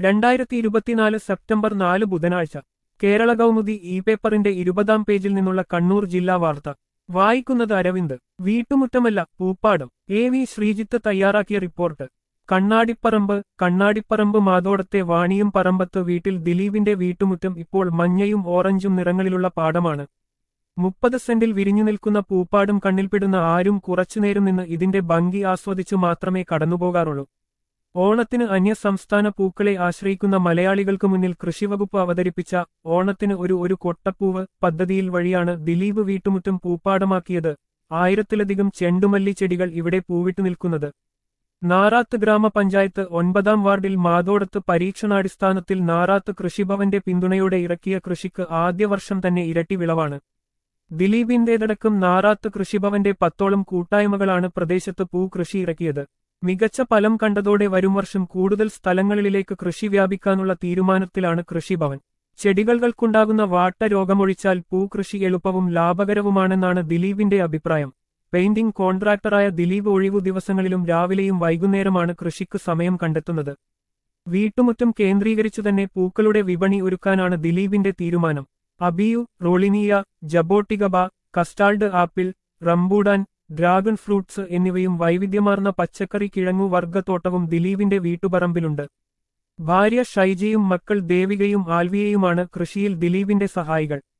രണ്ടായിരത്തി ഇരുപത്തിനാല് സെപ്റ്റംബർ നാല് ബുധനാഴ്ച കേരള കൗമുദി ഇ പേപ്പറിന്റെ ഇരുപതാം പേജിൽ നിന്നുള്ള കണ്ണൂർ ജില്ലാ വാർത്ത വായിക്കുന്നത് അരവിന്ദ് വീട്ടുമുറ്റമല്ല പൂപ്പാടം എ വി ശ്രീജിത്ത് തയ്യാറാക്കിയ റിപ്പോർട്ട് കണ്ണാടിപ്പറമ്പ് കണ്ണാടിപ്പറമ്പ് മാതോടത്തെ വാണിയും പറമ്പത്ത് വീട്ടിൽ ദിലീപിന്റെ വീട്ടുമുറ്റം ഇപ്പോൾ മഞ്ഞയും ഓറഞ്ചും നിറങ്ങളിലുള്ള പാടമാണ് മുപ്പത് സെന്റിൽ വിരിഞ്ഞു നിൽക്കുന്ന പൂപ്പാടും കണ്ണിൽപ്പെടുന്ന ആരും കുറച്ചുനേരം നിന്ന് ഇതിന്റെ ഭംഗി ആസ്വദിച്ചു മാത്രമേ കടന്നുപോകാറുള്ളൂ ഓണത്തിന് അന്യസംസ്ഥാന പൂക്കളെ ആശ്രയിക്കുന്ന മലയാളികൾക്ക് മുന്നിൽ കൃഷിവകുപ്പ് അവതരിപ്പിച്ച ഓണത്തിന് ഒരു ഒരു കൊട്ടപ്പൂവ് പദ്ധതിയിൽ വഴിയാണ് ദിലീപ് വീട്ടുമുറ്റം പൂപ്പാടമാക്കിയത് ആയിരത്തിലധികം ചെണ്ടുമല്ലി ചെടികൾ ഇവിടെ പൂവിട്ടു നിൽക്കുന്നത് നാറാത്ത് ഗ്രാമപഞ്ചായത്ത് ഒൻപതാം വാർഡിൽ മാതോടത്ത് പരീക്ഷണാടിസ്ഥാനത്തിൽ നാറാത്ത് കൃഷിഭവന്റെ പിന്തുണയോടെ ഇറക്കിയ കൃഷിക്ക് ആദ്യ വർഷം തന്നെ ഇരട്ടി വിളവാണ് ദിലീപിന്റേതടക്കം നാറാത്ത് കൃഷിഭവന്റെ പത്തോളം കൂട്ടായ്മകളാണ് പ്രദേശത്ത് പൂ കൃഷി ഇറക്കിയത് മികച്ച ഫലം കണ്ടതോടെ വരും വർഷം കൂടുതൽ സ്ഥലങ്ങളിലേക്ക് കൃഷി വ്യാപിക്കാനുള്ള തീരുമാനത്തിലാണ് കൃഷിഭവൻ ചെടികൾക്കുണ്ടാകുന്ന വാട്ട രോഗമൊഴിച്ചാൽ പൂകൃഷി എളുപ്പവും ലാഭകരവുമാണെന്നാണ് ദിലീപിന്റെ അഭിപ്രായം പെയിന്റിംഗ് കോൺട്രാക്ടറായ ദിലീപ് ഒഴിവു ദിവസങ്ങളിലും രാവിലെയും വൈകുന്നേരമാണ് കൃഷിക്ക് സമയം കണ്ടെത്തുന്നത് വീട്ടുമുറ്റം കേന്ദ്രീകരിച്ചു തന്നെ പൂക്കളുടെ വിപണി ഒരുക്കാനാണ് ദിലീപിന്റെ തീരുമാനം അബിയു റോളിനിയ ജബോട്ടിഗബ കസ്റ്റാൾഡ് ആപ്പിൾ റംബൂഡാൻ ഡ്രാഗൺ ഫ്രൂട്ട്സ് എന്നിവയും വൈവിധ്യമാർന്ന പച്ചക്കറി കിഴങ്ങു വർഗ്ഗത്തോട്ടവും ദിലീപിന്റെ വീട്ടുപറമ്പിലുണ്ട് ഭാര്യ ഷൈജയും മക്കൾ ദേവികയും ആൽവിയയുമാണ് കൃഷിയിൽ ദിലീപിന്റെ സഹായികൾ